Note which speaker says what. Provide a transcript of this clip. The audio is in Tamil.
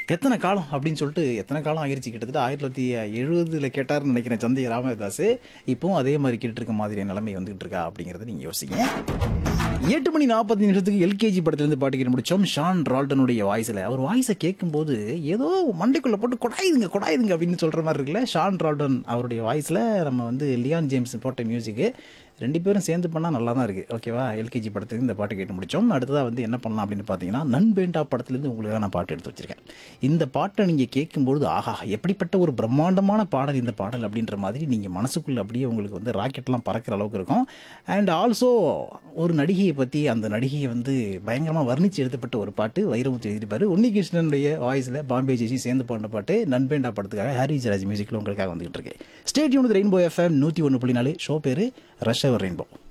Speaker 1: எத்தனை காலம் அப்படின்னு சொல்லிட்டு எத்தனை காலம் ஆகிருச்சு கிட்டத்தட்ட ஆயிரத்தி தொள்ளாயிரத்தி எழுபதுல கேட்டாருன்னு நினைக்கிறேன் சந்தை ராமதாஸ் இப்போவும் அதே மாதிரி கேட்டு இருக்க மாதிரியான நிலைமை வந்துகிட்டு இருக்கா அப்படிங்கறத நீங்க யோசிங்க எட்டு மணி நாற்பது நிமிஷத்துக்கு எல்கேஜி படத்துலேருந்து பாட்டு கேட்டு முடிச்சோம் ஷான் ரால்டனுடைய வாய்ஸில் அவர் வாய்ஸை கேட்கும்போது ஏதோ மண்டைக்குள்ளே போட்டு கொடாயுதுங்க கொடாயுதுங்க அப்படின்னு சொல்கிற மாதிரி இருக்குல்ல ஷான் ரால்டன் அவருடைய வாய்ஸில் நம்ம வந்து லியான் ஜேம்ஸ் போட்ட மியூசிக்கு ரெண்டு பேரும் சேர்ந்து பண்ணால் நல்லா தான் இருக்குது ஓகேவா எல்கேஜி படத்துக்கு இந்த பாட்டு கேட்டு முடிச்சோம் அடுத்ததாக வந்து என்ன பண்ணலாம் அப்படின்னு பார்த்தீங்கன்னா நண்பேண்டா படத்துலேருந்து உங்களுக்காக நான் பாட்டு எடுத்து வச்சிருக்கேன் இந்த பாட்டை நீங்கள் கேட்கும்பொழுது ஆஹா எப்படிப்பட்ட ஒரு பிரம்மாண்டமான பாடல் இந்த பாடல் அப்படின்ற மாதிரி நீங்கள் மனசுக்குள்ளே அப்படியே உங்களுக்கு வந்து ராக்கெட்லாம் பறக்கிற அளவுக்கு இருக்கும் அண்ட் ஆல்சோ ஒரு நடிகையை பற்றி அந்த நடிகையை வந்து பயங்கரமாக வர்ணித்து எழுதப்பட்ட ஒரு பாட்டு வைரமுத்து எழுதியிருப்பாரு உன்னிகிருஷ்ணனுடைய வாய்ஸில் பாம்பே ஜெசி சேர்ந்து பாடின பாட்டு நண்பேண்டா படத்துக்காக ஹாரி ஜராஜ் மியூசிக்கில் உங்களுக்காக வந்துகிட்டு இருக்கு ஸ்டேடியம் ரெயின்போ எஃப்எம் நூற்றி ஒன்று புள்ளி நாலு ஷோ பேர் ரஷ் அவர் ரெயின்போ